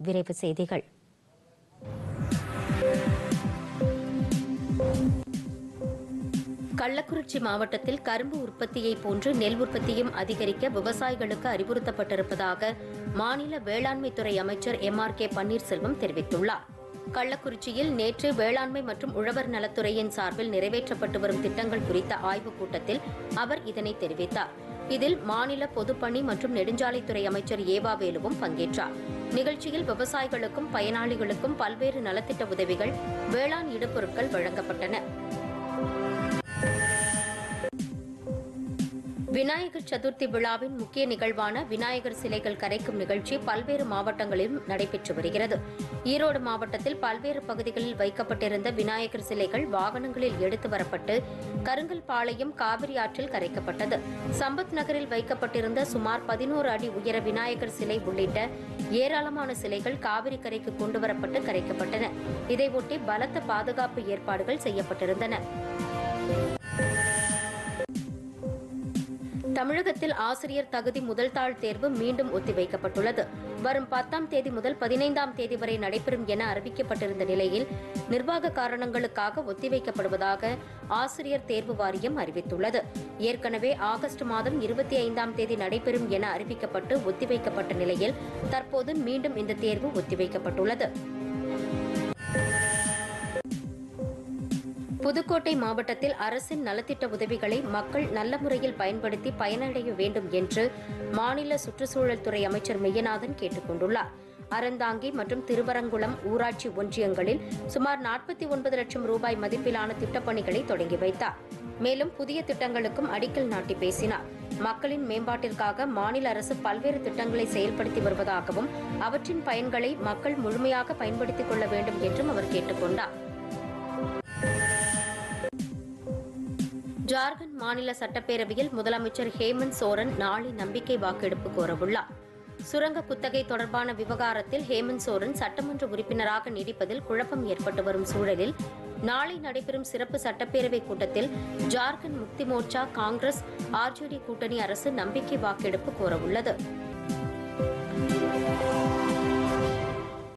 விரைவு செய்திகள் கள்ளக்குறிச்சி மாவட்டத்தில் கரும்பு உற்பத்தியை போன்று நெல் உற்பத்தியும் அதிகரிக்க விவசாயிகளுக்கு அறிவுறுத்தப்பட்டிருப்பதாக மாநில வேளாண்மைத்துறை அமைச்சர் எம் ஆர் கே பன்னீர்செல்வம் தெரிவித்துள்ளார் கள்ளக்குறிச்சியில் நேற்று வேளாண்மை மற்றும் உழவர் நலத்துறையின் சார்பில் நிறைவேற்றப்பட்டு வரும் திட்டங்கள் குறித்த ஆய்வுக் கூட்டத்தில் அவர் இதனை தெரிவித்தார் இதில் மாநில பொதுப்பணி மற்றும் நெடுஞ்சாலைத்துறை அமைச்சர் ஏவா வேலுவும் பங்கேற்றார் நிகழ்ச்சியில் விவசாயிகளுக்கும் பயனாளிகளுக்கும் பல்வேறு நலத்திட்ட உதவிகள் வேளாண் இடுபொருட்கள் வழங்கப்பட்டன விநாயகர் சதுர்த்தி விழாவின் முக்கிய நிகழ்வான விநாயகர் சிலைகள் கரைக்கும் நிகழ்ச்சி பல்வேறு மாவட்டங்களிலும் நடைபெற்று வருகிறது ஈரோடு மாவட்டத்தில் பல்வேறு பகுதிகளில் வைக்கப்பட்டிருந்த விநாயகர் சிலைகள் வாகனங்களில் எடுத்து வரப்பட்டு கருங்கல்பாளையம் காவிரி ஆற்றில் கரைக்கப்பட்டது சம்பத் நகரில் வைக்கப்பட்டிருந்த சுமார் பதினோரு அடி உயர விநாயகர் சிலை உள்ளிட்ட ஏராளமான சிலைகள் காவிரி கரைக்கு கொண்டுவரப்பட்டு கரைக்கப்பட்டன இதையொட்டி பலத்த பாதுகாப்பு ஏற்பாடுகள் செய்யப்பட்டிருந்தன தமிழகத்தில் ஆசிரியர் தகுதி முதல் தாள் தேர்வு மீண்டும் ஒத்திவைக்கப்பட்டுள்ளது வரும் பத்தாம் தேதி முதல் பதினைந்தாம் தேதி வரை நடைபெறும் என அறிவிக்கப்பட்டிருந்த நிலையில் நிர்வாக காரணங்களுக்காக ஒத்திவைக்கப்படுவதாக ஆசிரியர் தேர்வு வாரியம் அறிவித்துள்ளது ஏற்கனவே ஆகஸ்ட் மாதம் இருபத்தி ஐந்தாம் தேதி நடைபெறும் என அறிவிக்கப்பட்டு ஒத்திவைக்கப்பட்ட நிலையில் தற்போது மீண்டும் இந்த தேர்வு ஒத்திவைக்கப்பட்டுள்ளது புதுக்கோட்டை மாவட்டத்தில் அரசின் நலத்திட்ட உதவிகளை மக்கள் நல்ல முறையில் பயன்படுத்தி பயனடைய வேண்டும் என்று மாநில சுற்றுச்சூழல் துறை அமைச்சர் மெய்யநாதன் கேட்டுக் கொண்டுள்ளார் அறந்தாங்கி மற்றும் திருவரங்குளம் ஊராட்சி ஒன்றியங்களில் சுமார் நாற்பத்தி ஒன்பது லட்சம் ரூபாய் மதிப்பிலான திட்டப்பணிகளை தொடங்கி வைத்தார் மேலும் புதிய திட்டங்களுக்கும் அடிக்கல் நாட்டி பேசினார் மக்களின் மேம்பாட்டிற்காக மாநில அரசு பல்வேறு திட்டங்களை செயல்படுத்தி வருவதாகவும் அவற்றின் பயன்களை மக்கள் முழுமையாக பயன்படுத்திக் கொள்ள வேண்டும் என்றும் அவர் கேட்டுக் கொண்டார் ஜார்க்கண்ட் மாநில சட்டப்பேரவையில் முதலமைச்சர் ஹேமந்த் சோரன் நாளை நம்பிக்கை வாக்கெடுப்பு கோரவுள்ளார் சுரங்க குத்தகை தொடர்பான விவகாரத்தில் ஹேமந்த் சோரன் சட்டமன்ற உறுப்பினராக நீடிப்பதில் குழப்பம் ஏற்பட்டு வரும் சூழலில் நாளை நடைபெறும் சிறப்பு சட்டப்பேரவை கூட்டத்தில் ஜார்க்கண்ட் முக்தி மோர்ச்சா காங்கிரஸ் ஆர்ஜேடி கூட்டணி அரசு நம்பிக்கை வாக்கெடுப்பு கோரவுள்ளது